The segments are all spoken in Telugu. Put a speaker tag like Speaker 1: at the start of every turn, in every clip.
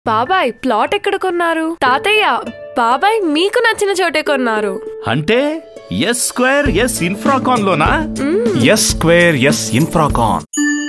Speaker 1: బాబాయ్ ప్లాట్ ఎక్కడ కొన్నారు తాతయ్య బాబాయ్ మీకు నచ్చిన చోటే కొన్నారు
Speaker 2: అంటే ఎస్ స్క్వేర్ ఎస్ ఇన్ఫ్రాకాన్ లోనా
Speaker 3: ఎస్ స్క్వేర్ ఎస్ ఇన్ఫ్రాకాన్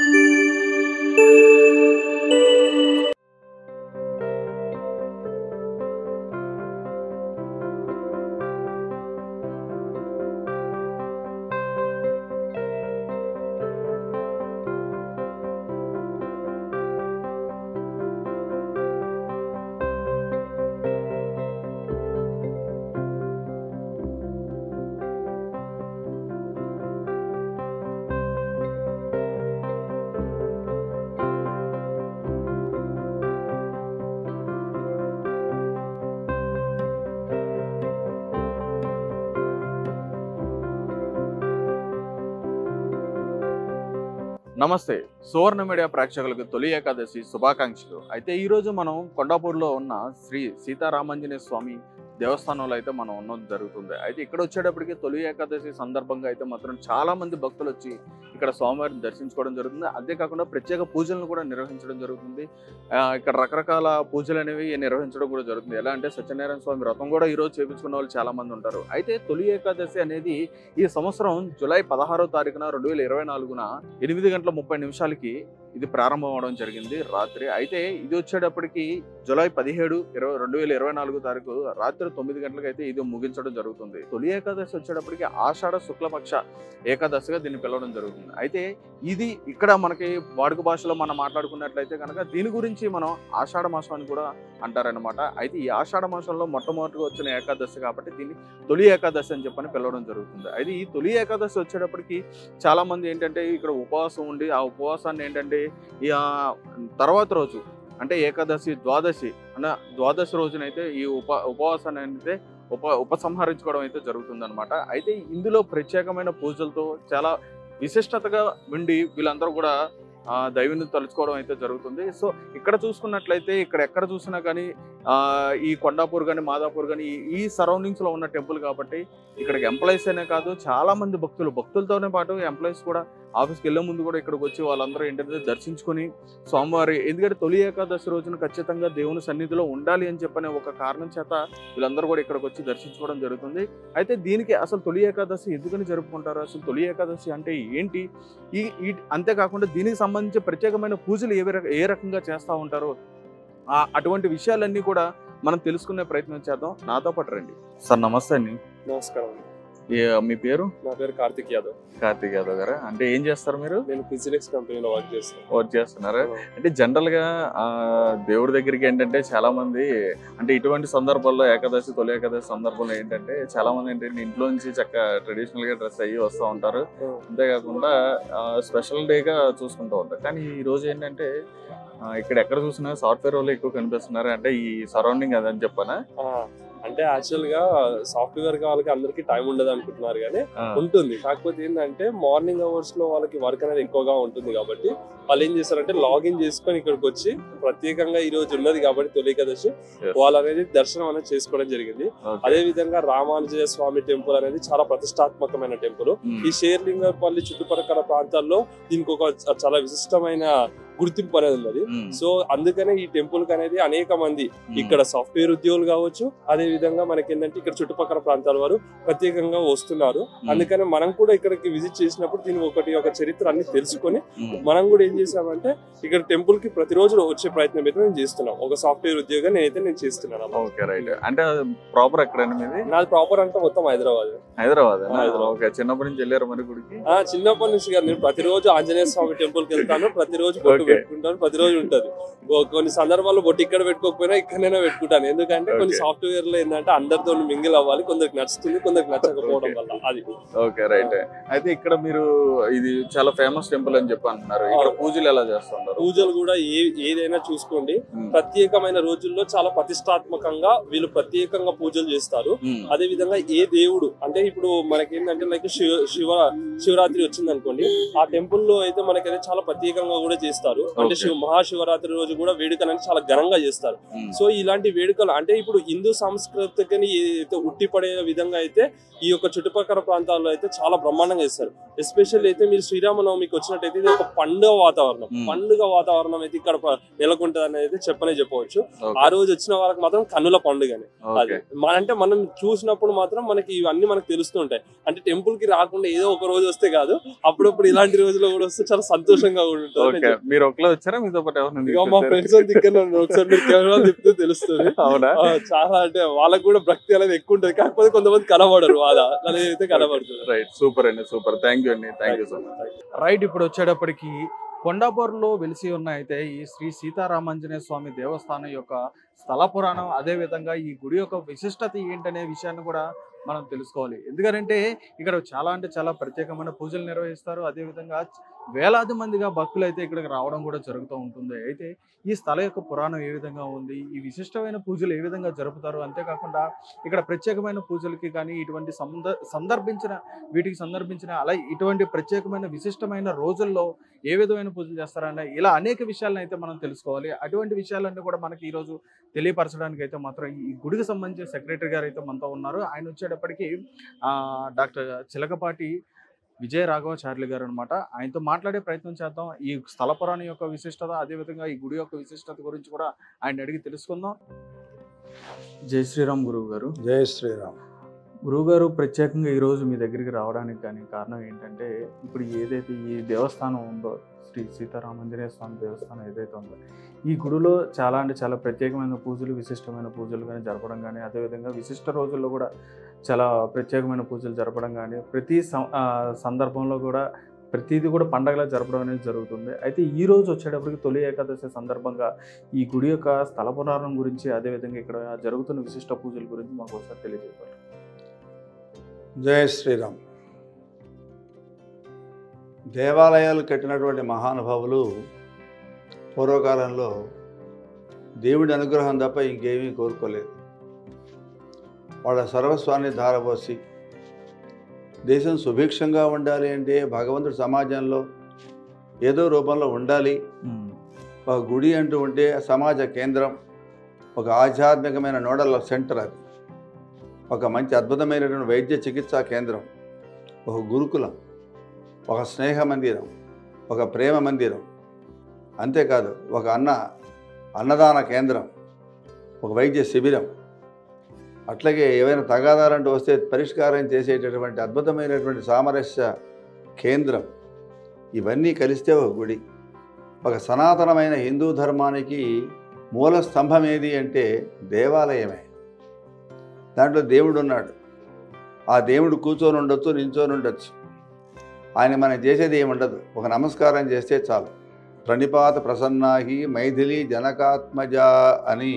Speaker 4: నమస్తే సువర్ణ మీడియా ప్రేక్షకులకు తొలి ఏకాదశి శుభాకాంక్షలు అయితే ఈ రోజు మనం కొండాపూర్లో ఉన్న శ్రీ సీతారామాంజనేయ స్వామి దేవస్థానంలో అయితే మనం ఉన్నది జరుగుతుంది అయితే ఇక్కడ వచ్చేటప్పటికి తొలి ఏకాదశి సందర్భంగా అయితే మాత్రం చాలా మంది భక్తులు వచ్చి ఇక్కడ స్వామివారిని దర్శించుకోవడం జరుగుతుంది అంతేకాకుండా ప్రత్యేక పూజలను కూడా నిర్వహించడం జరుగుతుంది ఆ, ఇక్కడ రకరకాల పూజలు అనేవి నిర్వహించడం కూడా జరుగుతుంది ఎలా అంటే సత్యనారాయణ స్వామి వ్రతం కూడా ఈ రోజు చేపించుకున్న వాళ్ళు చాలా మంది ఉంటారు అయితే తొలి ఏకాదశి అనేది ఈ సంవత్సరం జూలై పదహారో తారీఖున రెండు వేల ఇరవై నాలుగున ఎనిమిది గంటల ముప్పై నిమిషాలకి ఇది ప్రారంభం అవడం జరిగింది రాత్రి అయితే ఇది వచ్చేటప్పటికి జూలై పదిహేడు ఇరవై రెండు వేల ఇరవై నాలుగు తారీఖు రాత్రి తొమ్మిది గంటలకు అయితే ఇది ముగించడం జరుగుతుంది తొలి ఏకాదశి వచ్చేటప్పటికి ఆషాఢ శుక్లపక్ష ఏకాదశిగా దీన్ని పిలవడం జరుగుతుంది అయితే ఇది ఇక్కడ మనకి వాడుక భాషలో మనం మాట్లాడుకున్నట్లయితే కనుక దీని గురించి మనం ఆషాఢ మాసం అని కూడా అంటారనమాట అయితే ఈ ఆషాఢ మాసంలో మొట్టమొదటిగా వచ్చిన ఏకాదశి కాబట్టి దీన్ని తొలి ఏకాదశి అని చెప్పని పిలవడం జరుగుతుంది అయితే ఈ తొలి ఏకాదశి వచ్చేటప్పటికి చాలా మంది ఏంటంటే ఇక్కడ ఉపవాసం ఉండి ఆ ఉపవాసాన్ని ఏంటంటే ఈ ఆ తర్వాత రోజు అంటే ఏకాదశి ద్వాదశి అన్న ద్వాదశి రోజునైతే ఈ ఉప ఉపవాసాన్ని అయితే ఉప ఉపసంహరించుకోవడం అయితే జరుగుతుంది అనమాట అయితే ఇందులో ప్రత్యేకమైన పూజలతో చాలా విశిష్టతగా ఉండి వీళ్ళందరూ కూడా ఆ దైవుని తలుచుకోవడం అయితే జరుగుతుంది సో ఇక్కడ చూసుకున్నట్లయితే ఇక్కడ ఎక్కడ చూసినా కానీ ఆ ఈ కొండాపూర్ కానీ మాదాపూర్ కానీ ఈ- ఈ సరౌండింగ్స్ లో ఉన్న టెంపుల్ కాబట్టి ఇక్కడికి ఎంప్లాయీస్ అనే కాదు చాలా మంది భక్తులు భక్తులతోనే పాటు ఎంప్లాయీస్ కూడా ఆఫీస్కి వెళ్ళే ముందు కూడా ఇక్కడికి వచ్చి వాళ్ళందరూ ఏంటంటే దర్శించుకొని స్వామివారి ఎందుకంటే తొలి ఏకాదశి రోజున ఖచ్చితంగా దేవుని సన్నిధిలో ఉండాలి అని చెప్పనే ఒక కారణం చేత వీళ్ళందరూ కూడా ఇక్కడికి వచ్చి దర్శించుకోవడం జరుగుతుంది అయితే దీనికి అసలు తొలి ఏకాదశి ఎందుకని జరుపుకుంటారు అసలు తొలి ఏకాదశి అంటే ఏంటి ఈ ఈ అంతేకాకుండా దీనికి సంబంధించి ప్రత్యేకమైన పూజలు ఏ రక- ఏ రకంగా చేస్తూ ఉంటారో ఆ అటువంటి విషయాలన్నీ కూడా మనం తెలుసుకునే ప్రయత్నం చేద్దాం నాతో పాటు రండి సార్ నమస్తే అండి
Speaker 5: నమస్కారం అండి.
Speaker 4: ఏ- మీ పేరు
Speaker 5: నా పేరు కార్తిక్ యాదవ్
Speaker 4: కార్తీక్ యాదవ్ గారు అంటే ఏం చేస్తారు మీరు
Speaker 5: నేను ఫిజిలిక్స్ కంపెనీలో వర్క్ చేస్తాను
Speaker 4: వర్క్ చేస్తున్నారు అంటే జనరల్ గా ఆ, దేవుడి దగ్గరికి ఏంటంటే చాలా మంది అంటే ఇటువంటి సందర్భాల్లో ఏకాదశి తొలి ఏకాదశి సందర్భంలో ఏంటంటే చాలా మంది ఏంటంటే ఇంట్లో నుంచి చక్క ట్రెడిషనల్ గా డ్రెస్ అయ్యి వస్తూ ఉంటారు అంతేకాకుండా స్పెషల్ డే గా చూసుకుంటూ ఉంటారు కానీ ఈ రోజు ఏంటంటే ఆ, ఇక్కడ ఎక్కడ చూసినా సాఫ్ట్వేర్ వాళ్ళు ఎక్కువ కనిపిస్తున్నారు అంటే ఈ సరౌండింగ్ అదని చెప్పనా
Speaker 5: ఆ, అంటే యాక్చువల్ గా సాఫ్ట్వేర్ వాళ్ళకి అందరికి టైం ఉండదు అనుకుంటున్నారు కానీ
Speaker 4: ఆ,
Speaker 5: ఉంటుంది కాకపోతే ఏంటంటే మార్నింగ్ అవర్స్ లో వాళ్ళకి వర్క్ అనేది ఎక్కువగా ఉంటుంది కాబట్టి వాళ్ళు ఏం చేస్తారంటే లాగిన్ చేసుకొని ఇక్కడికి వచ్చి ప్రత్యేకంగా ఈ రోజు ఉన్నది కాబట్టి తొలి ఏకాదశి
Speaker 4: Yes.
Speaker 5: వాళ్ళు అనేది దర్శనం అనేది చేసుకోవడం జరిగింది
Speaker 4: okay.
Speaker 5: అదే విధంగా రామానుజయ స్వామి టెంపుల్ అనేది చాలా ప్రతిష్టాత్మకమైన టెంపుల్
Speaker 4: ఉమ్,
Speaker 5: ఈ షేర్లింగపల్లి చుట్టుపక్కల ప్రాంతాల్లో దీనికి ఒక చాలా విశిష్టమైన గుర్తింపు అనేది ఉన్నది
Speaker 4: ఉమ్,
Speaker 5: సో అందుకనే ఈ టెంపుల్ కి అనేది అనేక మంది
Speaker 4: ఉమ్,
Speaker 5: ఇక్కడ సాఫ్ట్వేర్ ఉద్యోగులు కావచ్చు అదే విధంగా మనకి ఏంటంటే ఇక్కడ చుట్టుపక్కల ప్రాంతాల వారు ప్రత్యేకంగా వస్తున్నారు
Speaker 4: ఉమ్,
Speaker 5: అందుకని మనం కూడా ఇక్కడికి విజిట్ చేసినప్పుడు దీని ఒకటి ఒక చరిత్ర అన్ని తెలుసుకొని
Speaker 4: ఉమ్,
Speaker 5: మనం కూడా ఏం చేసామంటే ఇక్కడ టెంపుల్ కి ప్రతిరోజు వచ్చే ప్రయత్నం అయితే నేను చేస్తున్నాం ఒక సాఫ్ట్వేర్ ఉద్యోగం నేనైతే నేను చేస్తున్నాను అన్నమాట.
Speaker 4: ఓకే రైట్ అంటే ప్రాపర్ ఎక్కడండి మీది
Speaker 5: నాది ప్రాపర్ అంతా మొత్తం హైదరాబాద్
Speaker 4: హైదరాబాద్
Speaker 5: హైదరాబాద్.
Speaker 4: ఓకే చిన్నప్పటి నుంచి వెళ్ళారు మరి గుడికి
Speaker 5: ఆ చిన్నప్పటి నుంచి కాదు, నేను ప్రతిరోజు ఆంజనేయ స్వామి టెంపుల్ కి వెళ్తాను ప్రతిరోజు బొట్టు
Speaker 4: Okay.
Speaker 5: పెట్టుకుంటాను ప్రతిరోజు ఉంటది ఓ- కొన్ని సందర్భాల్లో బొట్టు ఇక్కడ పెట్టుకోకపోయినా ఇక్కడైనా పెట్టుకుంటాను ఎందుకంటే కొన్ని
Speaker 4: Okay.
Speaker 5: సాఫ్ట్వేర్ లో ఏంటంటే అందరితో మింగిల్ అవ్వాలి కొందరికి నచ్చుతుంది కొందరికి నచ్చకపోవడం
Speaker 4: Okay.
Speaker 5: వల్ల అది
Speaker 4: ఓకే రైట్ అయితే ఇక్కడ మీరు ఇది చాలా ఫేమస్ టెంపుల్ అని చెప్పి అంటున్నారు ఇక్కడ
Speaker 5: అవును.
Speaker 4: పూజలు ఎలా చేస్తుంటారు
Speaker 5: పూజలు కూడా ఏ ఏదైనా చూసుకోండి
Speaker 4: ఉమ్,
Speaker 5: ప్రత్యేకమైన రోజుల్లో చాలా ప్రతిష్టాత్మకంగా వీళ్ళు ప్రత్యేకంగా పూజలు చేస్తారు
Speaker 4: ఉమ్,
Speaker 5: అదే విధంగా ఏ దేవుడు అంటే ఇప్పుడు మనకి ఏంటంటే లైక్ శివ శివ శివరాత్రి వచ్చింది అనుకోండి ఆ టెంపుల్ లో అయితే మనకైతే చాలా ప్రత్యేకంగా కూడా చేస్తారు చేస్తారు అంటే
Speaker 4: Okay.
Speaker 5: శివ మహాశివరాత్రి రోజు కూడా వేడుకలు అనేది చాలా ఘనంగా చేస్తారు సో ఇలాంటి వేడుకలు అంటే ఇప్పుడు హిందూ సంస్కృతిని ఏదైతే ఉట్టిపడే విధంగా అయితే ఈ యొక్క చుట్టుపక్కల ప్రాంతాల్లో అయితే చాలా బ్రహ్మాండంగా చేస్తారు ఎస్పెషల్లీ అయితే మీరు శ్రీరామనవమికి వచ్చినట్టయితే ఇది ఒక పండుగ వాతావరణం
Speaker 4: Hmm.
Speaker 5: పండుగ వాతావరణం అయితే ఇక్కడ ప- నెలకొంటది అనేది చెప్పనే చెప్పవచ్చు ఆ రోజు వచ్చిన వాళ్ళకి మాత్రం కన్నుల పండుగనే అది మన- అంటే మనం చూసినప్పుడు మాత్రం మనకి ఇవన్నీ మనకు తెలుస్తుంటాయి అంటే టెంపుల్ కి రాకుండా ఏదో ఒక రోజు వస్తే కాదు అప్పుడప్పుడు ఇలాంటి రోజుల్లో కూడా వస్తే చాలా సంతోషంగా కూడా ఉంటుంది
Speaker 4: ఓకే మీరు ఒకలో వచ్చారా మీతో పాటు ఎవరైనా
Speaker 5: ఇక మా
Speaker 4: తీసుకొచ్చారా?
Speaker 5: ఫ్రెండ్స్ దగ్గర ఒకసారి మీరు కెమెరా తిప్పితే తెలుస్తుంది
Speaker 4: అవునా
Speaker 5: ఆ, చాలా అంటే వాళ్ళకి కూడా భక్తి అనేది ఎక్కువ ఉంటది కాకపోతే కొంతమంది కనబడరు అలా అయితే కనబడుతుంది
Speaker 4: రైట్ సూపర్ అండి సూపర్ థ్యాంక్ యూ అండి thank you so much right ఇప్పుడు వచ్చేటప్పటికి కొండాపూర్లో వెలిసి ఉన్న అయితే ఈ శ్రీ సీతారామాంజనేయ స్వామి దేవస్థానం యొక్క స్థల పురాణం అదే విధంగా ఈ గుడి యొక్క విశిష్టత ఏంటనే విషయాన్ని కూడా మనం తెలుసుకోవాలి ఎందుకంటే ఇక్కడ చాలా అంటే చాలా ప్రత్యేకమైన పూజలు నిర్వహిస్తారు అదే విధంగా వేలాది మందిగా భక్తులు అయితే ఇక్కడికి రావడం కూడా జరుగుతూ ఉంటుంది అయితే ఈ స్థల యొక్క పురాణం ఏ విధంగా ఉంది ఈ విశిష్టమైన పూజలు ఏ విధంగా జరుపుతారు అంతేకాకుండా ఇక్కడ ప్రత్యేకమైన పూజలకి కానీ ఇటువంటి సంద సందర్భించిన వీటికి సందర్భించిన అలా ఇటువంటి ప్రత్యేకమైన విశిష్టమైన రోజుల్లో ఏ విధమైన పూజలు చేస్తారన్న ఇలా అనేక విషయాలను అయితే మనం తెలుసుకోవాలి అటువంటి విషయాలన్నీ కూడా మనకి ఈరోజు తెలియపరచడానికి అయితే మాత్రం ఈ గుడికి సంబంధించిన సెక్రటరీ గారు అయితే మనతో ఉన్నారు ఆయన వచ్చేటప్పటికి ఆ, డాక్టర్ చిలకపాటి విజయ రాఘవాచార్యులు గారు అనమాట ఆయనతో మాట్లాడే ప్రయత్నం చేద్దాం ఈ స్థల పురాణం యొక్క విశిష్టత అదేవిధంగా ఈ గుడి యొక్క విశిష్టత గురించి కూడా ఆయన అడిగి తెలుసుకుందాం జై శ్రీరామ్ గురువు గారు
Speaker 6: జై శ్రీరామ్
Speaker 4: గురువుగారు ప్రత్యేకంగా ఈరోజు మీ దగ్గరికి రావడానికి కానీ కారణం ఏంటంటే ఇప్పుడు ఏదైతే ఈ దేవస్థానం ఉందో శ్రీ సీతారామాంజనేయ స్వామి దేవస్థానం ఏదైతే ఉందో ఈ గుడిలో చాలా అంటే చాలా ప్రత్యేకమైన పూజలు విశిష్టమైన పూజలు కానీ జరపడం కానీ అదేవిధంగా విశిష్ట రోజుల్లో కూడా చాలా ప్రత్యేకమైన పూజలు జరపడం కానీ ప్రతి సం- ఆ, సందర్భంలో కూడా ప్రతిదీ కూడా పండగలా జరపడం అనేది జరుగుతుంది అయితే ఈ రోజు వచ్చేటప్పటికి తొలి ఏకాదశి సందర్భంగా ఈ గుడి యొక్క స్థల పురాణం గురించి అదేవిధంగా ఇక్కడ జరుగుతున్న విశిష్ట పూజల గురించి మాకు ఒకసారి తెలియజేయాలి
Speaker 6: జై శ్రీరామ్ దేవాలయాలు కట్టినటువంటి మహానుభావులు పూర్వకాలంలో దేవుడి అనుగ్రహం తప్ప ఇంకేమీ కోరుకోలేదు వాళ్ళ సర్వస్వాన్ని ధారపోసి దేశం సుభిక్షంగా ఉండాలి అంటే భగవంతుడు సమాజంలో ఏదో రూపంలో ఉండాలి ఒక గుడి అంటూ ఉంటే సమాజ కేంద్రం ఒక ఆధ్యాత్మికమైన నోడల్ సెంటర్ అది ఒక మంచి అద్భుతమైనటువంటి వైద్య చికిత్సా కేంద్రం ఒక గురుకులం ఒక స్నేహ మందిరం ఒక ప్రేమ మందిరం అంతేకాదు ఒక అన్న అన్నదాన కేంద్రం ఒక వైద్య శిబిరం అట్లాగే ఏవైనా తగాదాలంటూ వస్తే పరిష్కారం చేసేటటువంటి అద్భుతమైనటువంటి సామరస్య కేంద్రం ఇవన్నీ కలిస్తే ఒక గుడి ఒక సనాతనమైన హిందూ ధర్మానికి మూల స్తంభం ఏది అంటే దేవాలయమే దాంట్లో దేవుడు ఉన్నాడు ఆ దేవుడు కూర్చొని ఉండొచ్చు నించొని ఉండొచ్చు ఆయన మనం చేసేది ఏమి ఉండదు ఒక నమస్కారం చేస్తే చాలు ప్రణిపాత ప్రసన్నాహి మైథిలి జనకాత్మజ అని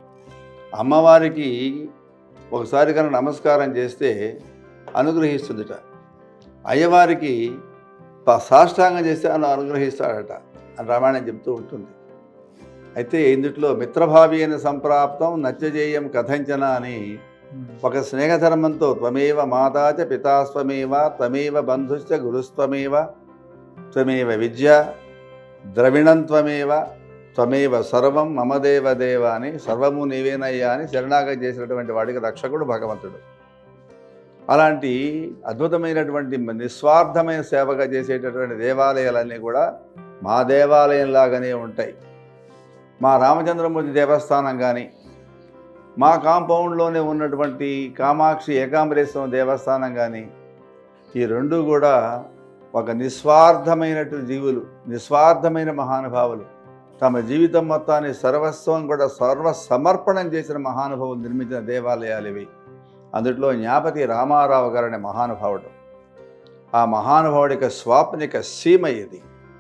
Speaker 6: అమ్మవారికి ఒకసారి కనుక నమస్కారం చేస్తే అనుగ్రహిస్తుందిట అయ్యవారికి ప- సాష్టాంగం చేస్తే ఆయన అనుగ్రహిస్తాడట అని రామాయణం చెప్తూ ఉంటుంది అయితే ఇందుట్లో మిత్రభావి అయిన సంప్రాప్తం నత్యజేయం కథంచన అని ఒక స్నేహధర్మంతో త్వమేవ మాతాచ పితాస్త్వమేవ త్వమేవ బంధుశ్చ గురుస్త్వమేవ త్వమేవ విద్య ద్రవిణం త్వమేవ త్వమేవ సర్వం మమదేవ దేవ అని సర్వము నీవేనయ్యా అని శరణాగతి చేసినటువంటి వాడికి రక్షకుడు భగవంతుడు అలాంటి అద్భుతమైనటువంటి నిస్వార్థమైన సేవగా చేసేటటువంటి దేవాలయాలన్నీ కూడా మా దేవాలయంలాగానే ఉంటాయి మా రామచంద్రమూర్తి దేవస్థానం కానీ మా కాంపౌండ్లోనే ఉన్నటువంటి కామాక్షి ఏకాంబరేశ్వరం దేవస్థానం కానీ ఈ రెండు కూడా ఒక నిస్వార్థమైనటువంటి జీవులు నిస్వార్థమైన మహానుభావులు తమ జీవితం మొత్తాన్ని సర్వస్వం కూడా సర్వ సమర్పణం చేసిన మహానుభావులు నిర్మించిన దేవాలయాలు ఇవి అందులో జ్ఞాపతి రామారావు గారు అనే మహానుభావుడు ఆ మహానుభావుడి యొక్క స్వాప్నిక సీమ ఇది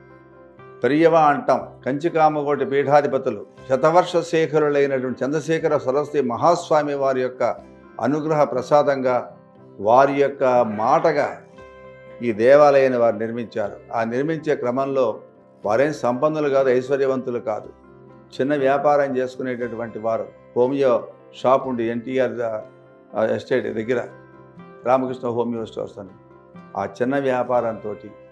Speaker 6: పెరియవ అంటాం కంచికామకోటి పీఠాధిపతులు శతవర్ష శేఖరులైనటువంటి చంద్రశేఖర సరస్వతి మహాస్వామి వారి యొక్క అనుగ్రహ ప్రసాదంగా వారి యొక్క మాటగా ఈ దేవాలయాన్ని వారు నిర్మించారు ఆ నిర్మించే క్రమంలో వారేం సంపన్నులు కాదు ఐశ్వర్యవంతులు కాదు చిన్న వ్యాపారం చేసుకునేటటువంటి వారు హోమియో షాప్ ఉండి ఎన్టీఆర్ ఎస్టేట్ దగ్గర రామకృష్ణ హోమియో స్టోర్స్ అని ఆ చిన్న వ్యాపారంతో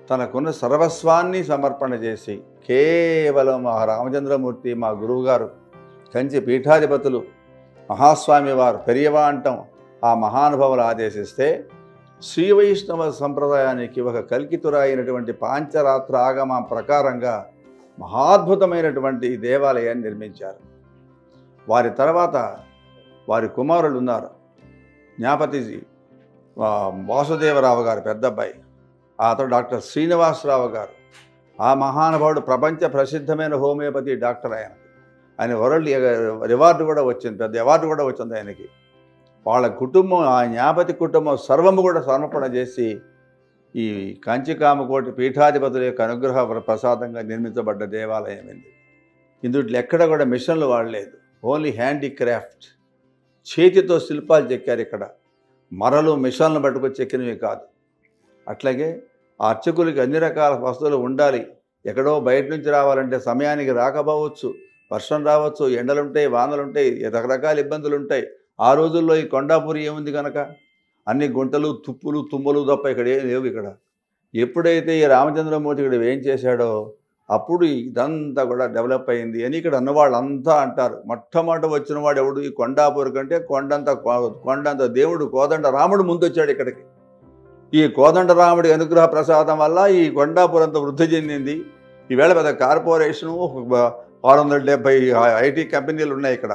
Speaker 6: తనకున్న సర్వస్వాన్ని సమర్పణ చేసి కేవలం మా రామచంద్రమూర్తి మా గురువుగారు కంచి పీఠాధిపతులు మహాస్వామి వారు పెరియవా అంటాం ఆ మహానుభావులు ఆదేశిస్తే శ్రీ వైష్ణవ సంప్రదాయానికి ఒక కల్కితురాయినటువంటి పాంచరాత్ర ఆగమ ప్రకారంగా మహాద్భుతమైనటువంటి ఈ దేవాలయాన్ని నిర్మించారు వారి తర్వాత వారి కుమారులు ఉన్నారు జ్ఞాపతిజీ ఆ, వాసుదేవరావు గారు పెద్ద అబ్బాయి అతడు డాక్టర్ శ్రీనివాసరావు గారు ఆ మహానుభావుడు ప్రపంచ ప్రసిద్ధమైన హోమియోపతి డాక్టర్ ఆయన ఆయన వరల్డ్ రివార్డు కూడా వచ్చింది పెద్ద అవార్డు కూడా వచ్చింది ఆయనకి వాళ్ళ కుటుంబం ఆ జ్ఞాపతి కుటుంబం సర్వము కూడా సమర్పణ చేసి ఈ కంచికామకోటి పీఠాధిపతుల యొక్క అనుగ్రహ ప్రసాదంగా నిర్మించబడ్డ దేవాలయం ఇది ఇందుట్లో ఎక్కడ కూడా మిషన్లు వాడలేదు ఓన్లీ హ్యాండీక్రాఫ్ట్ చేతితో శిల్పాలు చెక్కారు ఇక్కడ మరలు మిషన్లు పట్టుకొచ్చి చెక్కినవి కాదు అట్లాగే ఆ అర్చకులకి అన్ని రకాల వస్తువులు ఉండాలి ఎక్కడో బయట నుంచి రావాలంటే సమయానికి రాకపోవచ్చు వర్షం రావచ్చు ఎండలుంటాయి వానలుంటాయి రకరకాల ఇబ్బందులు ఉంటాయి ఆ రోజుల్లో ఈ కొండాపురి ఏముంది కనుక అన్ని గుంటలు తుప్పులు తుమ్మలు తప్ప ఇక్కడ ఏం లేవు ఇక్కడ ఎప్పుడైతే ఈ రామచంద్రమూర్తి ఇక్కడ ఏం చేశాడో అప్పుడు ఇదంతా కూడా డెవలప్ అయింది అని ఇక్కడ అన్నవాళ్ళంతా అంటారు మొట్టమొదట వచ్చిన వాడు ఎవడు ఈ కొండాపూర్ కంటే కొండంత కో- కొండంత దేవుడు కోదండ రాముడు ముందు వచ్చాడు ఇక్కడికి ఈ కోదండ రాముడి అనుగ్రహ ప్రసాదం వల్ల ఈ కొండాపూర్ అంత వృద్ధి చెందింది ఈవేళ పెద్ద కార్పొరేషను ఒక ఆరు వందల డెబ్బై ఐటీ కంపెనీలు ఉన్నాయి ఇక్కడ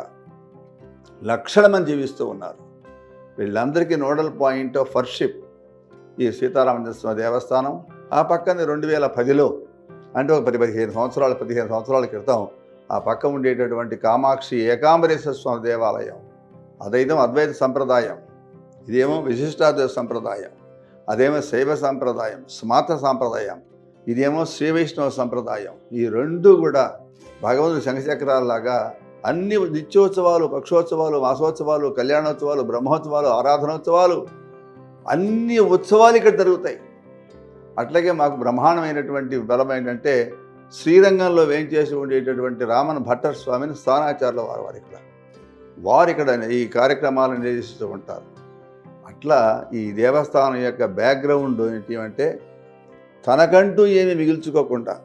Speaker 6: లక్షల మంది జీవిస్తూ ఉన్నారు వీళ్ళందరికీ నోడల్ పాయింట్ ఆఫ్ ఫర్షిప్ ఈ సీతారామచంద్ర స్వామి దేవస్థానం ఆ పక్కన రెండు వేల పదిలో అంటే ఒక పది పదిహేను సంవత్సరాలు పదిహేను సంవత్సరాల క్రితం ఆ పక్క ఉండేటటువంటి కామాక్షి ఏకాంబరేశ్వర స్వామి దేవాలయం అదైతే అద్వైత సంప్రదాయం ఇదేమో విశిష్టాద్వైత సంప్రదాయం అదేమో శైవ సంప్రదాయం స్మార్త సాంప్రదాయం ఇదేమో శ్రీ వైష్ణవ సంప్రదాయం ఈ రెండు కూడా భగవంతుడి శంఖచక్రాలలాగా అన్ని నిత్యోత్సవాలు పక్షోత్సవాలు మాసోత్సవాలు కళ్యాణోత్సవాలు బ్రహ్మోత్సవాలు ఆరాధనోత్సవాలు అన్ని ఉత్సవాలు ఇక్కడ జరుగుతాయి అట్లాగే మాకు బ్రహ్మాండమైనటువంటి బలం ఏంటంటే శ్రీరంగంలో వేంచేసి ఉండేటటువంటి రామన్ భట్టర్ స్వామిని స్థానాచార్యుల వారు వారు ఇక్కడ వారు ఇక్కడ ఈ కార్యక్రమాలను నిర్వహిస్తూ ఉంటారు అట్లా ఈ దేవస్థానం యొక్క బ్యాక్గ్రౌండ్ ఏంటి అంటే తనకంటూ ఏమి మిగిల్చుకోకుండా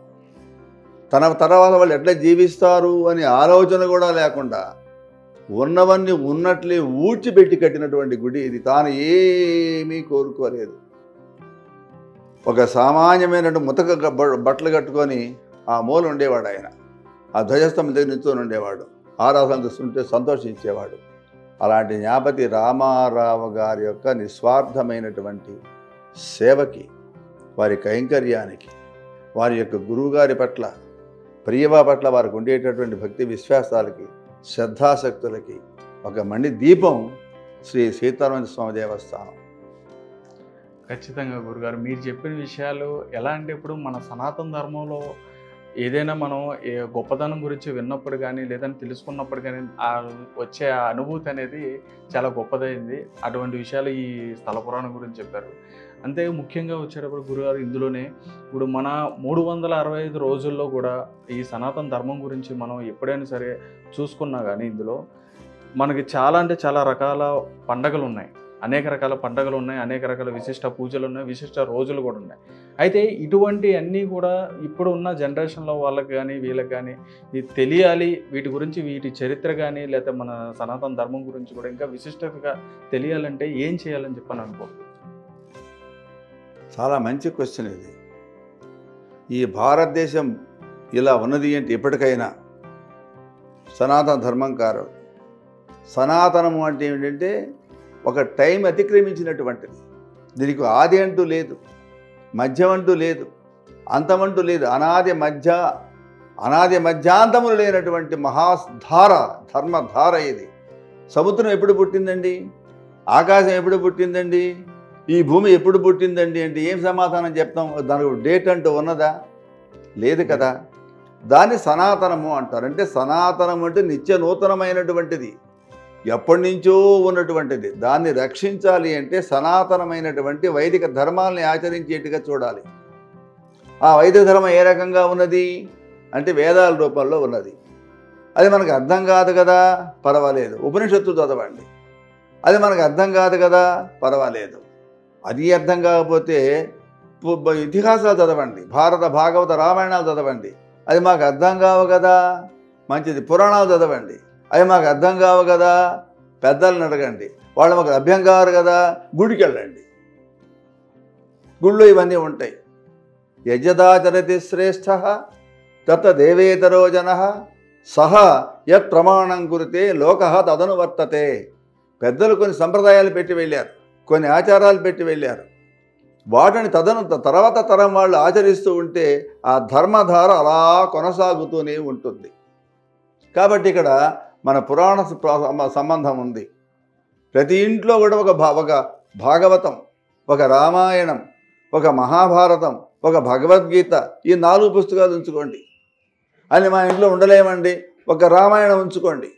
Speaker 6: తన తర్వాత వాళ్ళు ఎట్లా జీవిస్తారు అనే ఆలోచన కూడా లేకుండా ఉన్నవన్నీ ఉన్నట్లే ఊడ్చిపెట్టి కట్టినటువంటి గుడి ఇది తాను ఏమీ కోరుకోలేదు ఒక సామాన్యమైనటువంటి ముతక గ- బ- బట్టలు కట్టుకొని ఆ మూల ఉండేవాడు ఆయన ఆ ధ్వజస్తంభం దగ్గర నిల్చొని ఉండేవాడు ఆరాధన చూస్తుంటే సంతోషించేవాడు అలాంటి జ్ఞాపతి రామారావు గారి యొక్క నిస్వార్థమైనటువంటి సేవకి వారి కైంకర్యానికి వారి యొక్క గురువుగారి పట్ల ప్రియవా పట్ల వారికి ఉండేటటువంటి భక్తి విశ్వాసాలకి శ్రద్ధాశక్తులకి ఒక మణి దీపం శ్రీ సీతారామ స్వామి దేవస్థానం
Speaker 4: ఖచ్చితంగా గురుగారు మీరు చెప్పిన విషయాలు ఎలా అంటే ఇప్పుడు మన సనాతన ధర్మంలో ఏదైనా మనం ఏ గొప్పతనం గురించి విన్నప్పుడు కానీ లేదని తెలుసుకున్నప్పుడు కానీ ఆ వచ్చే ఆ అనుభూతి అనేది చాలా గొప్పదైంది అటువంటి విషయాలు ఈ స్థల పురాణం గురించి చెప్పారు అంతే ముఖ్యంగా వచ్చేటప్పుడు గురుగారు ఇందులోనే ఇప్పుడు మన మూడు వందల అరవై ఐదు రోజుల్లో కూడా ఈ సనాతన ధర్మం గురించి మనం ఎప్పుడైనా సరే చూసుకున్నా కానీ ఇందులో మనకి చాలా అంటే చాలా రకాల పండగలు ఉన్నాయి అనేక రకాల పండగలు ఉన్నాయి అనేక రకాల విశిష్ట పూజలు ఉన్నాయి విశిష్ట రోజులు కూడా ఉన్నాయి అయితే ఇటువంటి అన్నీ కూడా ఇప్పుడు ఉన్న జనరేషన్లో వాళ్ళకి కానీ వీళ్ళకి కానీ ఇది తెలియాలి వీటి గురించి వీటి చరిత్ర కానీ లేకపోతే మన సనాతన ధర్మం గురించి కూడా ఇంకా విశిష్టతగా తెలియాలంటే ఏం చేయాలని చెప్పని అనుకో
Speaker 6: చాలా మంచి క్వశ్చన్ ఇది ఈ భారతదేశం ఇలా ఉన్నది అంటే ఇప్పటికైనా సనాతన ధర్మం కారు సనాతనము అంటే ఏమిటంటే ఒక టైం అతిక్రమించినటువంటిది దీనికి ఆది అంటూ లేదు మధ్యం అంటూ లేదు అంతమంటూ లేదు అనాది మధ్య అనాది మధ్యాంతములు లేనటువంటి మహాధార ధర్మధార ఇది సముద్రం ఎప్పుడు పుట్టిందండి ఆకాశం ఎప్పుడు పుట్టిందండి ఈ భూమి ఎప్పుడు పుట్టిందండి అంటే ఏం సమాధానం చెప్తాం దానికి డేట్ అంటూ ఉన్నదా లేదు కదా దాన్ని సనాతనము అంటారు అంటే సనాతనం అంటే నిత్య నూతనమైనటువంటిది ఎప్పటి నుంచో ఉన్నటువంటిది దాన్ని రక్షించాలి అంటే సనాతనమైనటువంటి వైదిక ధర్మాల్ని ఆచరించేట్టుగా చూడాలి ఆ వైదిక ధర్మం ఏ రకంగా ఉన్నది అంటే వేదాల రూపంలో ఉన్నది అది మనకు అర్థం కాదు కదా పర్వాలేదు ఉపనిషత్తు చదవండి అది మనకు అర్థం కాదు కదా పర్వాలేదు అది అర్థం కాకపోతే పు- బ- ఇతిహాసాలు చదవండి భారత భాగవత రామాయణాలు చదవండి అది మాకు అర్థం కావు కదా మంచిది పురాణాలు చదవండి అవి మాకు అర్థం కావు కదా పెద్దలను అడగండి వాళ్ళు మాకు అభ్యం కారు కదా గుడికి వెళ్ళండి గుళ్ళో ఇవన్నీ ఉంటాయి యజదాచరతి శ్రేష్ఠ తత దేవేతరో జన సహ యత్ ప్రమాణం కురితే లోక తదను వర్తతే పెద్దలు కొన్ని సంప్రదాయాలు పెట్టి వెళ్ళారు కొన్ని ఆచారాలు పెట్టి వెళ్ళారు వాటిని తదను తర్వాత తరం వాళ్ళు ఆచరిస్తూ ఉంటే ఆ ధర్మధార అలా కొనసాగుతూనే ఉంటుంది కాబట్టి ఇక్కడ మన పురాణ స- సంబంధం ఉంది ప్రతి ఇంట్లో కూడా ఒక భా ఒక భాగవతం ఒక రామాయణం ఒక మహాభారతం ఒక భగవద్గీత ఈ నాలుగు పుస్తకాలు ఉంచుకోండి అని మా ఇంట్లో ఉండలేమండి ఒక రామాయణం ఉంచుకోండి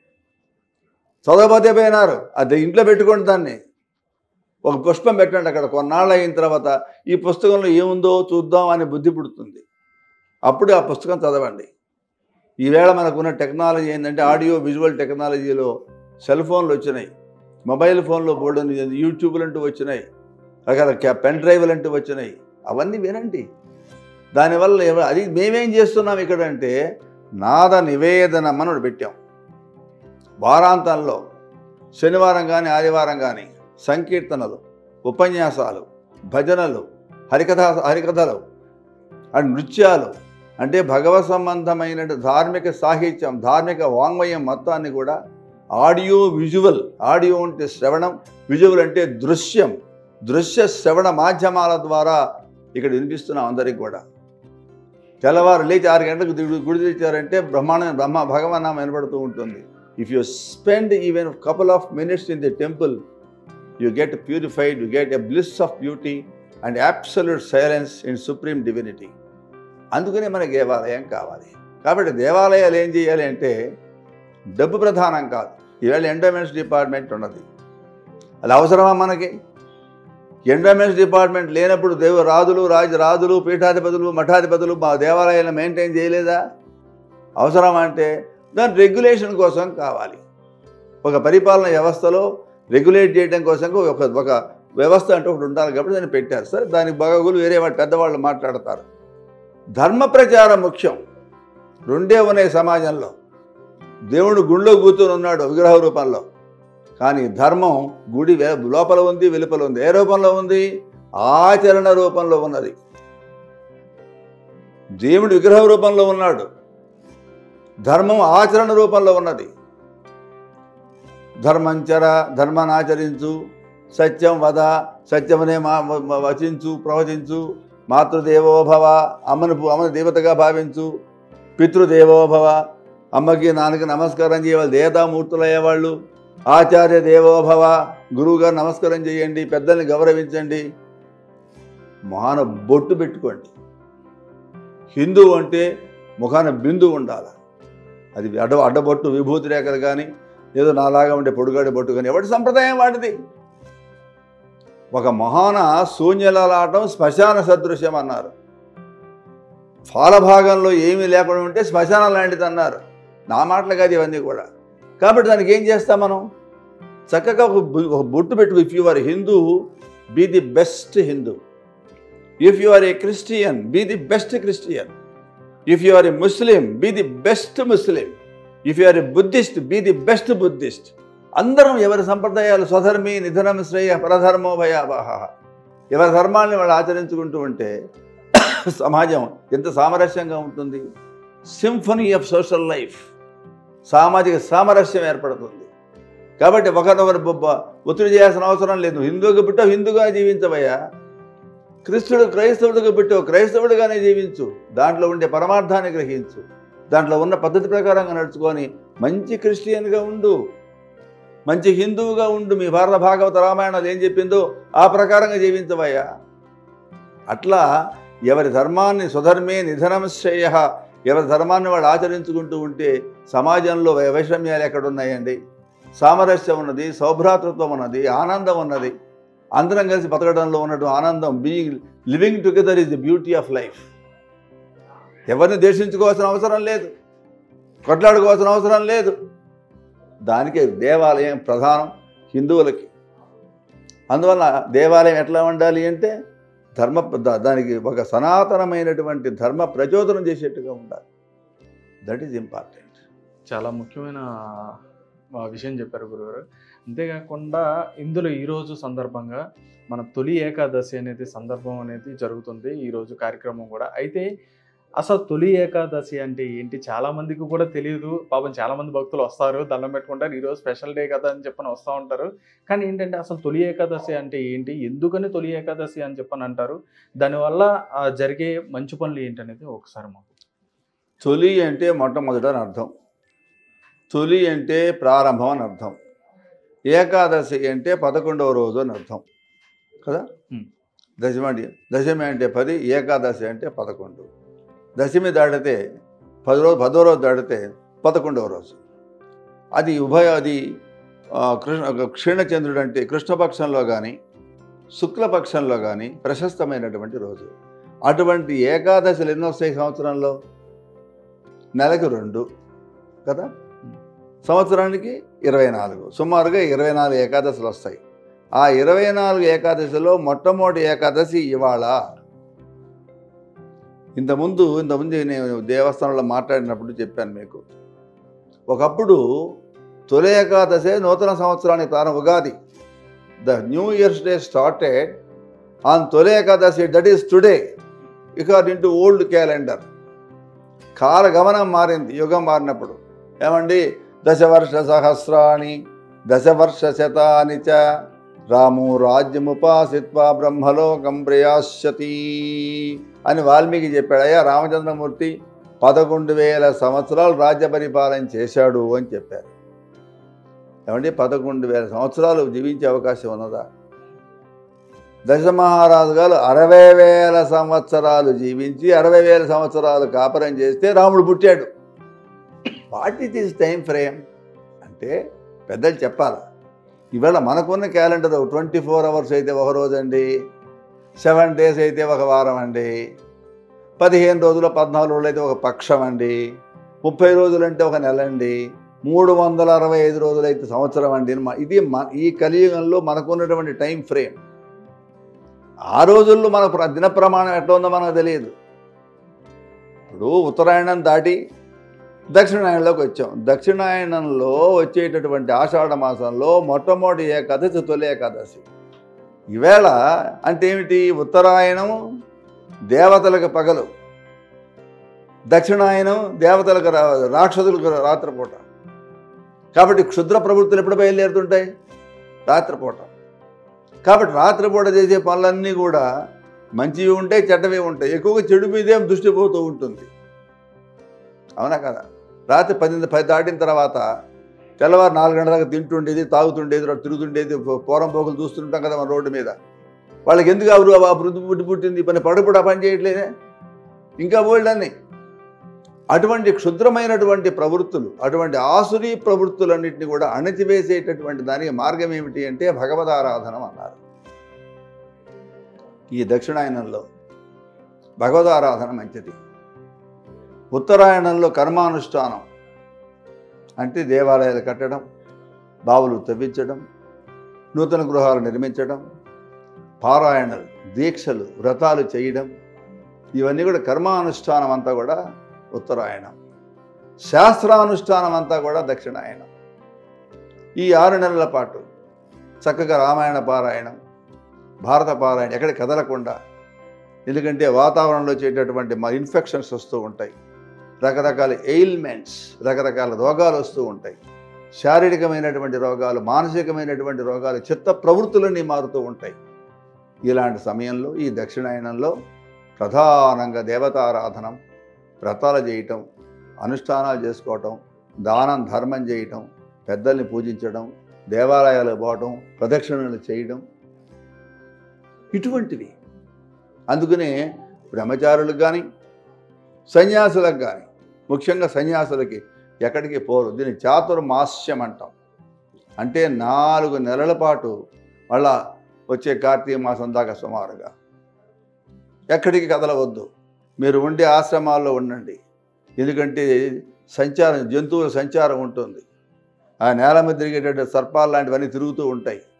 Speaker 6: చదవపోతే పోయినారు అది ఇంట్లో పెట్టుకోండి దాన్ని ఒక పుష్పం పెట్టండి అక్కడ కొన్నాళ్ళు అయిన తర్వాత ఈ పుస్తకంలో ఏముందో చూద్దాం అనే బుద్ధి పుడుతుంది అప్పుడు ఆ పుస్తకం చదవండి ఈవేళ మనకున్న టెక్నాలజీ ఏంటంటే ఆడియో విజువల్ టెక్నాలజీలో సెల్ ఫోన్లు వచ్చినాయి మొబైల్ ఫోన్లో బోర్డు యూట్యూబ్లు అంటూ వచ్చినాయి రకరకాల పెన్ డ్రైవ్లు అంటూ వచ్చినాయి అవన్నీ వినండి దానివల్ల ఎవ- అది మేమేం చేస్తున్నాం ఇక్కడ అంటే నాద నివేదనం అని ఒకటి పెట్టాం వారాంతంలో శనివారం కానీ ఆదివారం కానీ సంకీర్తనలు ఉపన్యాసాలు భజనలు హరికథ హరికథలు అండ్ నృత్యాలు అంటే భగవత్ సంబంధమైన ధార్మిక సాహిత్యం ధార్మిక వాంగ్మయం మొత్తాన్ని కూడా ఆడియో విజువల్ ఆడియో అంటే శ్రవణం విజువల్ అంటే దృశ్యం దృశ్య శ్రవణ మాధ్యమాల ద్వారా ఇక్కడ వినిపిస్తున్నాం అందరికి కూడా తెల్లవారు లేచి ఆరు గంటలకు దిగు- గుడి తెచ్చారంటే బ్రహ్మాండ బ్రహ్మ భగవన్నామం వినపడుతూ ఉంటుంది if you spend even couple of minutes in the temple you get purified you get a bliss of beauty and absolute silence in supreme divinity అందుకనే మనకి దేవాలయం కావాలి కాబట్టి దేవాలయాలు ఏం చేయాలి అంటే డబ్బు ప్రధానం కాదు ఈవేళ ఎండోమెంట్స్ డిపార్ట్మెంట్ ఉన్నది అది అవసరమా మనకి ఎండోమెంట్స్ డిపార్ట్మెంట్ లేనప్పుడు దేవ రాజులు రాజు రాజులు పీఠాధిపతులు మఠాధిపతులు మా దేవాలయాలను మెయింటైన్ చేయలేదా అవసరమా అంటే దాని రెగ్యులేషన్ కోసం కావాలి ఒక పరిపాలన వ్యవస్థలో రెగ్యులేట్ చేయడం కోసం ఒక ఒక వ్యవస్థ అంటూ ఒకటి ఉండాలి కాబట్టి దాన్ని పెట్టారు సరే దానికి బాగోగులు వేరే వాళ్ళు పెద్దవాళ్ళు మాట్లాడతారు ధర్మ ప్రచారం ముఖ్యం రెండే ఉన్నాయి సమాజంలో దేవుడు గుళ్ళో కూర్చొని ఉన్నాడు విగ్రహ రూపంలో కానీ ధర్మం గుడి వే- లోపల ఉంది వెలుపల ఉంది ఏ రూపంలో ఉంది ఆచరణ రూపంలో ఉన్నది దేవుడు విగ్రహ రూపంలో ఉన్నాడు ధర్మం ఆచరణ రూపంలో ఉన్నది ధర్మంచర ధర్మనాచరించు సత్యం వద సత్యమనే మా మ- వచించు ప్రవచించు మాతృదేవోభవ అమ్మను పు- అమ్మను దేవతగా భావించు పితృదేవోభవ అమ్మకి నాన్నకి నమస్కారం చేయాలి దేవతామూర్తులు అయ్యేవాళ్ళు ఆచార్య దేవోభవ గురువుగారు నమస్కారం చేయండి పెద్దల్ని గౌరవించండి మొహాన బొట్టు పెట్టుకోండి హిందూ అంటే ముఖాన బిందు ఉండాలి అది అడ్డ అడ్డబొట్టు విభూతి రేఖలు కానీ ఏదో నాలాగా ఉండే పొడుగాడి బొట్టు కానీ ఎవరి సంప్రదాయం వాటిది ఒక మహాన శూన్యలాటం శ్మశాన సదృశ్యం అన్నారు ఫాలభాగంలో ఏమీ లేకుండా ఉంటే శ్మశానం లాంటిది అన్నారు నా మాటలు కాదు ఇవన్నీ కూడా కాబట్టి దానికి ఏం చేస్తాం మనం చక్కగా ఒక బు- ఒక బొట్టు పెట్టు if you are Hindu be the best Hindu if you are a Christian be the best Christian if you are a Muslim be the best Muslim if you are a Buddhist be the best Buddhist అందరం ఎవరి సంప్రదాయాలు స్వధర్మి నిధనం శ్రేయ పరధర్మో భయావహ ఎవరి ధర్మాల్ని వాళ్ళు ఆచరించుకుంటూ ఉంటే సమాజం ఎంత సామరస్యంగా ఉంటుంది సింఫనీ ఆఫ్ సోషల్ లైఫ్ సామాజిక సామరస్యం ఏర్పడుతుంది కాబట్టి ఒకరినొకరు బొబ్బ- ఒత్తిడి చేయాల్సిన అవసరం లేదు హిందువుకి పుట్టావు హిందువుగా జీవించవయ్యా క్రిస్తుడు క్రైస్తవుడికి పుట్టావు క్రైస్తవుడిగానే జీవించు దాంట్లో ఉండే పరమార్థాన్ని గ్రహించు దాంట్లో ఉన్న పద్ధతి ప్రకారంగా నడుచుకొని మంచి క్రిస్టియన్గా ఉండు మంచి హిందువుగా ఉండు మీ భారత భాగవత రామాయణాలు ఏం చెప్పిందో ఆ ప్రకారంగా జీవించవయ్యా అట్లా ఎవరి ధర్మాన్ని స్వధర్మే నిధనం శ్రేయ ఎవరి ధర్మాన్ని వాళ్ళు ఆచరించుకుంటూ ఉంటే సమాజంలో వై- వైషమ్యాలు ఎక్కడ ఉన్నాయండి సామరస్యం ఉన్నది సౌభ్రాతృత్వం ఉన్నది ఆనందం ఉన్నది అందరం కలిసి బతకడంలో ఉన్నట్టు ఆనందం being living together is the beauty of life ఎవరిని దేశించుకోవాల్సిన అవసరం లేదు కొట్లాడుకోవాల్సిన అవసరం లేదు దానికి దేవాలయం ప్రధానం హిందువులకి అందువల్ల దేవాలయం ఎట్లా ఉండాలి అంటే ధర్మ దా- దానికి ఒక సనాతనమైనటువంటి ధర్మ ప్రచోదనం చేసేట్టుగా ఉండాలి దట్ ఈజ్ ఇంపార్టెంట్
Speaker 4: చాలా ముఖ్యమైన ఆ, విషయం చెప్పారు గురుగారు అంతేకాకుండా ఇందులో ఈరోజు సందర్భంగా మన తొలి ఏకాదశి అనేది సందర్భం అనేది జరుగుతుంది ఈరోజు కార్యక్రమం కూడా అయితే అసలు తొలి ఏకాదశి అంటే ఏంటి చాలా మందికి కూడా తెలియదు పాపం చాలా మంది భక్తులు వస్తారు దండం పెట్టుకుంటారు ఈరోజు స్పెషల్ డే కదా అని చెప్పని వస్తూ ఉంటారు కానీ ఏంటంటే అసలు తొలి ఏకాదశి అంటే ఏంటి ఎందుకని తొలి ఏకాదశి అని చెప్పని అంటారు దానివల్ల ఆ, జరిగే మంచి పనులు ఏంటనేది ఒకసారి మాకు
Speaker 6: తొలి అంటే మొట్టమొదట అని అర్థం తొలి అంటే ప్రారంభం అని అర్థం ఏకాదశి అంటే పదకొండవ రోజు అని అర్థం కదా
Speaker 4: Hmm.
Speaker 6: దశమి దశమి అంటే పది ఏకాదశి అంటే పదకొండు దశమి దాటితే పది రోజు పదో రోజు దాటితే పదకొండవ రోజు అది ఉభయ అది ఆ, కృష్ణ క్షీణచంద్రుడు అంటే కృష్ణపక్షంలో కానీ శుక్లపక్షంలో కానీ ప్రశస్తమైనటువంటి రోజు అటువంటి ఏకాదశులు ఎన్నో వస్తాయి సంవత్సరంలో నెలకు రెండు కదా సంవత్సరానికి ఇరవై నాలుగు సుమారుగా ఇరవై నాలుగు ఏకాదశులు వస్తాయి ఆ ఇరవై నాలుగు ఏకాదశిలో మొట్టమొదటి ఏకాదశి ఇవాళ ఇంతకుముందు ఇంతకుముందు నేను దేవస్థానంలో మాట్లాడినప్పుడు చెప్పాను మీకు ఒకప్పుడు తొలి ఏకాదశే నూతన సంవత్సరానికి ప్రారంభం Ugadi the new year's day started on Tholi Ekadashi that is today according to old calendar కాలగమనం మారింది యుగం మారినప్పుడు ఏమండి దశవర్ష సహస్రాణి దశవర్ష శతాని చ రాము రాజ్యముపాసిత్వా బ్రహ్మలోకం ప్రయాస్యతి అని వాల్మీకి చెప్పాడు అయ్యా రామచంద్రమూర్తి పదకొండు వేల సంవత్సరాలు రాజ్య పరిపాలన చేశాడు అని చెప్పారు ఏమండి పదకొండు వేల సంవత్సరాలు జీవించే అవకాశం ఉన్నదా దశమహారాజు గారు అరవై వేల సంవత్సరాలు జీవించి అరవై వేల సంవత్సరాలు కాపురం చేస్తే రాముడు పుట్టాడు what is this time frame అంటే పెద్దలు చెప్పాలి ఇవాళ మనకున్న క్యాలెండర్ ట్వంటీ ఫోర్ అవర్స్ అయితే ఒక రోజు అండి సెవెన్ డేస్ అయితే ఒక వారం అండి పదిహేను రోజులు పద్నాలుగు రోజులు అయితే ఒక పక్షం అండి ముప్పై రోజులు అంటే ఒక నెల అండి మూడు వందల అరవై ఐదు రోజులు అయితే సంవత్సరం అండి మ- ఇది మ ఈ కలియుగంలో మనకున్నటువంటి టైం ఫ్రేమ్ ఆ రోజుల్లో మన ప్ర- దిన ప్రమాణం ఎట్లా ఉందో మనకు తెలియదు ఇప్పుడు ఉత్తరాయణం దాటి దక్షిణాయనంలోకి వచ్చాం దక్షిణాయనంలో వచ్చేటటువంటి ఆషాఢ మాసంలో మొట్టమొదటి ఏకాదశి తొలి ఏకాదశి ఈవేళ అంటే ఏమిటి ఉత్తరాయణం దేవతలకు పగలు దక్షిణాయనం దేవతలకు రా- రాక్షసులకు రాత్రిపూట కాబట్టి క్షుద్ర ప్రవృత్తులు ఎప్పుడు బయలుదేరుతుంటాయి రాత్రిపూట కాబట్టి రాత్రిపూట చేసే పనులన్నీ కూడా మంచివి ఉంటాయి చెడ్డవి ఉంటాయి ఎక్కువగా చెడు మీదే దృష్టి పోతూ ఉంటుంది అవునా కదా రాత్రి పది పది దాటిన తర్వాత తెల్లవారు నాలుగు గంటల దాకా తింటుండేది తాగుతుండేది రా- తిరుగుతుండేది పో- పోరం పోకులు చూస్తుంటాం కదా మన రోడ్డు మీద వాళ్ళకి ఎందుకు అవరు ఆ వృద్ధి పుట్టి పుట్టింది పని పడుపుడు ఆ పని చేయట్లేదే ఇంకా బోల్డన్ని అటువంటి క్షుద్రమైనటువంటి ప్రవృత్తులు అటువంటి ఆసురీ ప్రవృత్తులన్నింటినీ కూడా అణచివేసేటటువంటి దానికి మార్గం ఏమిటి అంటే భగవదారాధనం అన్నారు ఈ దక్షిణాయనంలో భగవదారాధన మంచిది ఉత్తరాయణంలో కర్మానుష్ఠానం అంటే దేవాలయాలు కట్టడం బావులు తవ్వించడం నూతన గృహాలు నిర్మించడం పారాయణలు దీక్షలు వ్రతాలు చేయడం ఇవన్నీ కూడా కర్మానుష్ఠానం అంతా కూడా ఉత్తరాయణం శాస్త్రానుష్ఠానం అంతా కూడా దక్షిణాయనం ఈ ఆరు నెలల పాటు చక్కగా రామాయణ పారాయణం భారత పారాయణం ఎక్కడ కదలకుండా ఎందుకంటే వాతావరణంలో వచ్చేటటువంటి మా ఇన్ఫెక్షన్స్ వస్తూ ఉంటాయి రకరకాల ఎయిల్మెంట్స్ రకరకాల రోగాలు వస్తూ ఉంటాయి శారీరకమైనటువంటి రోగాలు మానసికమైనటువంటి రోగాలు చిత్త ప్రవృత్తులన్నీ మారుతూ ఉంటాయి ఇలాంటి సమయంలో ఈ దక్షిణాయనంలో ప్రధానంగా దేవతారాధనం వ్రతాలు చేయటం అనుష్ఠానాలు చేసుకోవటం దానం ధర్మం చేయటం పెద్దల్ని పూజించడం దేవాలయాలకు పోవటం ప్రదక్షిణలు చేయడం ఇటువంటివి అందుకనే బ్రహ్మచారులకు కానీ సన్యాసులకు కానీ ముఖ్యంగా సన్యాసులకి ఎక్కడికి పోరు దీన్ని చాతుర్మాస్యం అంటాం అంటే నాలుగు నెలల పాటు మళ్ళా వచ్చే కార్తీక మాసం దాకా సుమారుగా ఎక్కడికి కదలవద్దు మీరు ఉండే ఆశ్రమాల్లో ఉండండి ఎందుకంటే సంచారం జంతువుల సంచారం ఉంటుంది ఆ నేల మీద తిరిగేటటువంటి సర్పాలు లాంటివన్నీ తిరుగుతూ ఉంటాయి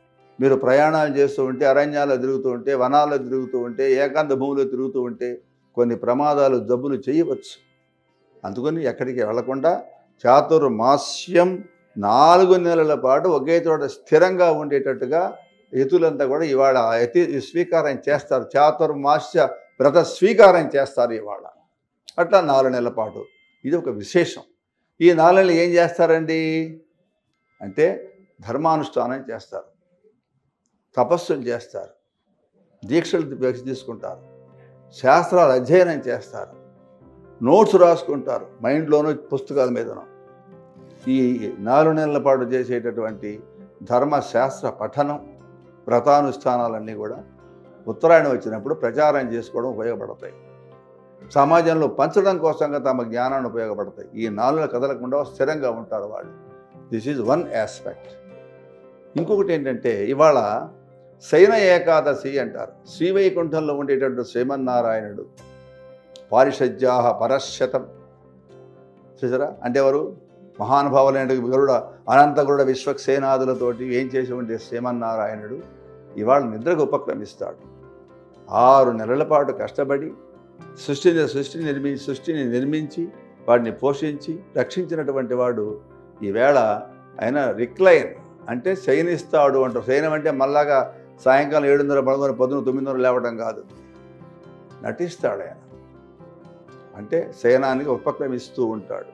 Speaker 6: మీరు ప్రయాణాలు చేస్తూ ఉంటే అరణ్యాల్లో తిరుగుతూ ఉంటే వనాల్లో తిరుగుతూ ఉంటే ఏకాంత భూమిలో తిరుగుతూ ఉంటే కొన్ని ప్రమాదాలు జబ్బులు చేయవచ్చు అందుకని ఎక్కడికి వెళ్లకుండా చాతుర్మాస్యం నాలుగు నెలల పాటు ఒకే చోట స్థిరంగా ఉండేటట్టుగా యతులంతా కూడా ఇవాళ యతి స్వీకారం చేస్తారు చాతుర్మాస్య వ్రత స్వీకారం చేస్తారు ఇవాళ అట్లా నాలుగు నెలల పాటు ఇది ఒక విశేషం ఈ నాలుగు నెలలు ఏం చేస్తారండి అంటే ధర్మానుష్ఠానం చేస్తారు తపస్సులు చేస్తారు దీక్షలు తీ- తీసుకుంటారు శాస్త్రాలు అధ్యయనం చేస్తారు నోట్స్ రాసుకుంటారు మైండ్లోనూ పుస్తకాల మీదను ఈ నాలుగు నెలల పాటు చేసేటటువంటి ధర్మశాస్త్ర పఠనం వ్రతానుష్ఠానాలన్నీ కూడా ఉత్తరాయణం వచ్చినప్పుడు ప్రచారం చేసుకోవడం ఉపయోగపడతాయి సమాజంలో పంచడం కోసంగా తమ జ్ఞానాన్ని ఉపయోగపడతాయి ఈ నాలుగు కదలకుండా స్థిరంగా ఉంటారు వాళ్ళు దిస్ ఈజ్ వన్ ఆస్పెక్ట్ ఇంకొకటి ఏంటంటే ఇవాళ శయన ఏకాదశి అంటారు శ్రీవైకుంఠంలో ఉండేటటువంటి శ్రీమన్నారాయణుడు పారిషజ్యాహ పరశతం చూసారా అంటే ఎవరు మహానుభావులైన గరుడ అనంత గరుడ విశ్వక్సేనాదులతోటి ఏం చేసి ఉండే శ్రీమన్నారాయణుడు ఇవాళ నిద్రకు ఉపక్రమిస్తాడు ఆరు నెలల పాటు కష్టపడి సృష్టిని సృష్టిని నిర్మించి సృష్టిని నిర్మించి వాడిని పోషించి రక్షించినటువంటి వాడు ఈవేళ ఆయన రిక్లైన్ అంటే శయనిస్తాడు అంటారు శయనం అంటే మళ్ళాగా సాయంకాలం ఏడున్నర పదకొండు పొద్దున తొమ్మిదిన్నర లేవడం కాదు నటిస్తాడు ఆయన అంటే శయనానికి ఉపక్రమిస్తూ ఉంటాడు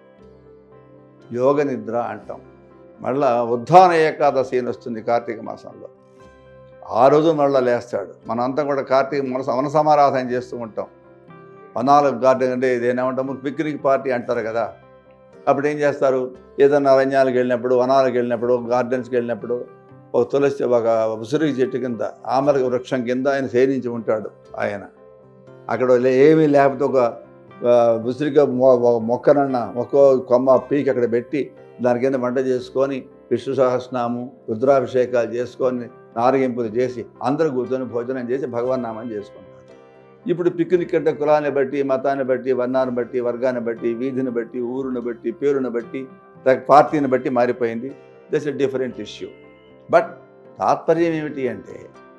Speaker 6: యోగ నిద్ర అంటాం మళ్ళా ఉద్ధాన ఏకాదశి అని వస్తుంది కార్తీక మాసంలో ఆ రోజు మళ్ళీ లేస్తాడు మనంతా కూడా కార్తీక మనస మనసమారాధన చేస్తూ ఉంటాం పనాలు గార్డెన్ అంటే ఇదేనేమంటాము పిక్నిక్ పార్టీ అంటారు కదా అప్పుడు ఏం చేస్తారు ఏదైనా అరణ్యాలకు వెళ్ళినప్పుడు వనాలకు వెళ్ళినప్పుడు గార్డెన్స్కి వెళ్ళినప్పుడు ఒక తులసి ఒక ఉసిరి చెట్టు కింద ఆమర వృక్షం కింద ఆయన సేనించి ఉంటాడు ఆయన అక్కడ లే- ఏమీ లేకపోతే ఒక ఆ, ఉసిరిగా మొ- ఒక మొక్కనన్న ఒక్కో కొమ్మ పీకి అక్కడ పెట్టి దాని కింద వంట చేసుకొని విష్ణు సహస్రనామం రుద్రాభిషేకాలు చేసుకొని నారగింపులు చేసి అందరూ కూర్చొని భోజనం చేసి భగవన్ నామం చేసుకుంటారు ఇప్పుడు పిక్నిక్ అంటే కులాన్ని బట్టి మతాన్ని బట్టి వర్ణాన్ని బట్టి వర్గాన్ని బట్టి వీధిని బట్టి ఊరుని బట్టి పేరుని బట్టి త- పార్టీని బట్టి మారిపోయింది that's a different issue but తాత్పర్యం ఏమిటి అంటే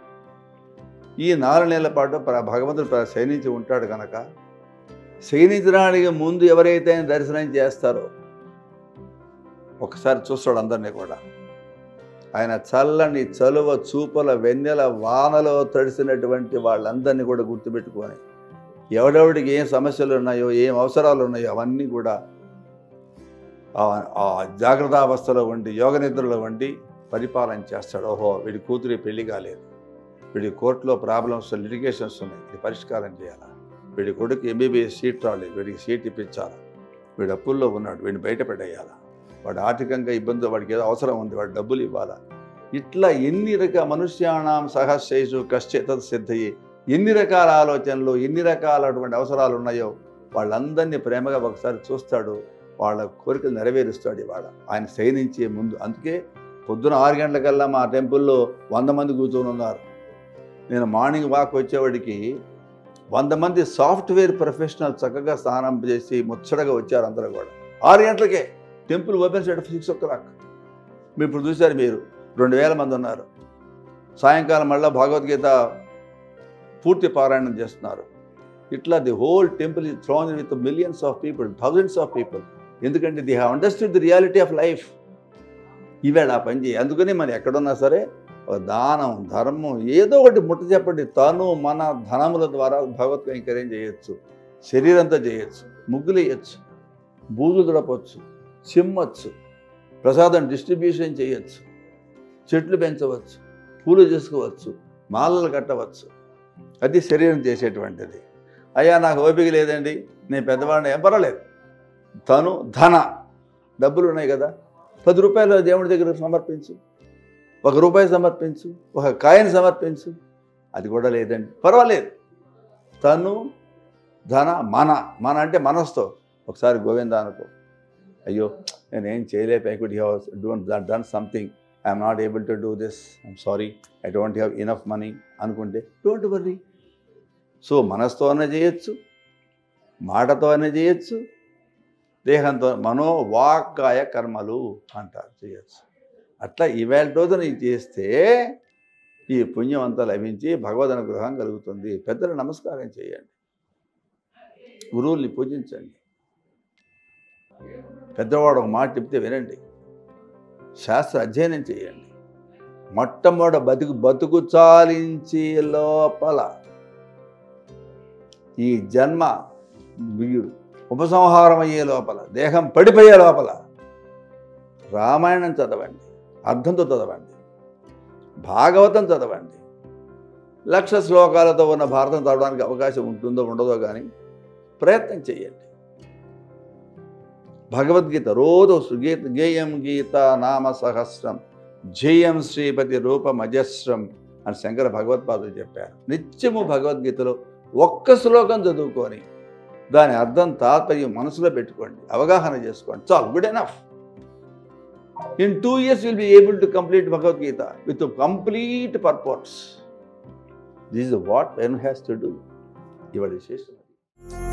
Speaker 6: ఈ నాలుగు నెలల పాటు ప్ర- భగవంతుడు ప్ర- శయనించి ఉంటాడు కనుక శయనించడానికి ముందు ఎవరైతే ఆయన దర్శనం చేస్తారో ఒకసారి చూస్తాడు అందరినీ కూడా ఆయన చల్లని చలువ చూపల వెన్నెల వానలో తడిసినటువంటి వాళ్ళందరినీ కూడా గుర్తుపెట్టుకొని ఎవడెవడికి ఏం సమస్యలు ఉన్నాయో ఏం అవసరాలు ఉన్నాయో అవన్నీ కూడా ఆ- ఆ జాగ్రత్తావస్థలో ఉండి యోగ నిద్రలో ఉండి పరిపాలన చేస్తాడు ఓహో వీడి కూతురి పెళ్లి కాలేదు వీడి కోర్టులో ప్రాబ్లమ్స్ లిటిగేషన్స్ ఉన్నాయి ఇది పరిష్కారం చేయాలా వీడి కొడుకు ఎంబీబీఎస్ సీట్ రాలేదు వీడికి సీట్ ఇప్పించాలా వీడు అప్పుల్లో ఉన్నాడు వీడిని బయట పెట్టేయాలా వాడు ఆర్థికంగా ఇబ్బంది వాడికి ఏదో అవసరం ఉంది వాడు డబ్బులు ఇవ్వాలా ఇట్లా ఎన్ని రకాల మనుష్యాణం సహశేషు కశ్చిత సిద్ధయి ఎన్ని రకాల ఆలోచనలు ఎన్ని రకాలటువంటి అవసరాలు ఉన్నాయో వాళ్ళందరినీ ప్రేమగా ఒకసారి చూస్తాడు వాళ్ళ కోరికలు నెరవేరుస్తాడు ఇవాళ ఆయన శయనించే ముందు అందుకే పొద్దున ఆరు గంటలకల్లా మా టెంపుల్లో వంద మంది కూర్చొని ఉన్నారు నేను మార్నింగ్ వాక్ వచ్చేవాడికి వంద మంది సాఫ్ట్వేర్ ప్రొఫెషనల్ చక్కగా స్నానం చేసి ముచ్చటగా వచ్చారు అందరూ కూడా ఆరు గంటలకే temple open side six o'clock మీరు ఇప్పుడు చూశారు మీరు రెండు వేల మంది ఉన్నారు సాయంకాలం మళ్ళీ భగవద్గీత పూర్తి పారాయణం చేస్తున్నారు ఇట్లా the whole temple is thrown with millions of people thousands of people ఎందుకంటే they have understood the reality of life ఈవేళ ఆ పని చేయి అందుకని మనం ఎక్కడున్నా సరే ఒక దానం ధర్మం ఏదో ఒకటి ముట్ట చెప్పండి తను మన ధనముల ద్వారా భగవత్ కైంకర్యం చేయొచ్చు శరీరంతో చేయొచ్చు ముగ్గులు వేయచ్చు బూజులు దుడపచ్చు చిమ్మచ్చు ప్రసాదం డిస్ట్రిబ్యూషన్ చేయొచ్చు చెట్లు పెంచవచ్చు పూలు చేసుకోవచ్చు మాలలు కట్టవచ్చు అది శరీరం చేసేటువంటిది అయ్యా నాకు ఓపిక లేదండి నేను పెద్దవాడిని ఏం పర్వాలేదు తను ధన డబ్బులు ఉన్నాయి కదా పది రూపాయలు దేవుడి దగ్గర సమర్పించు ఒక రూపాయి సమర్పించు ఒక కాయని సమర్పించు అది కూడా లేదండి పర్వాలేదు తను ధన మన మన అంటే మనస్తో ఒకసారి గోవింద అనుకో అయ్యో నేనేం చేయలేక I could have don't done something I'm not able to do this I'm sorry I don't have enough money అనుకుంటే డోంట్ వర్రీ సో మనసుతో అయినా చేయొచ్చు మాటతో అయినా చేయొచ్చు దేహంతో మనో వాక్కాయ కర్మలు అంటారు చేయొచ్చు అట్లా ఈవేళ రోజున ఇది చేస్తే ఈ పుణ్యం అంతా లభించి భగవద్ అనుగ్రహం కలుగుతుంది పెద్దలు నమస్కారం చేయండి గురువుల్ని పూజించండి పెద్దవాడు ఒక మాట చెప్తే వినండి శాస్త్ర అధ్యయనం చేయండి మొట్టమొదట బతుకు బతుకు చాలించే లోపల ఈ జన్మ వి- ఉపసంహారం అయ్యే లోపల దేహం పడిపోయే లోపల రామాయణం చదవండి అర్థంతో చదవండి భాగవతం చదవండి లక్ష శ్లోకాలతో ఉన్న భారతం చదవడానికి అవకాశం ఉంటుందో ఉండదో కానీ ప్రయత్నం చేయండి భగవద్గీత రోజు గీత గేయం గీత నామ సహస్రం జేయం శ్రీపతి రూపమజస్రం అని శంకర భగవత్పాదులు చెప్పారు నిత్యము భగవద్గీతలో ఒక్క శ్లోకం చదువుకొని దాని అర్థం తాత్పర్యం మనసులో పెట్టుకోండి అవగాహన చేసుకోండి చాలు good enough in two years will be able to complete Bhagavad Gita with complete purpose this is what when has to do ఇవాళ విశేషం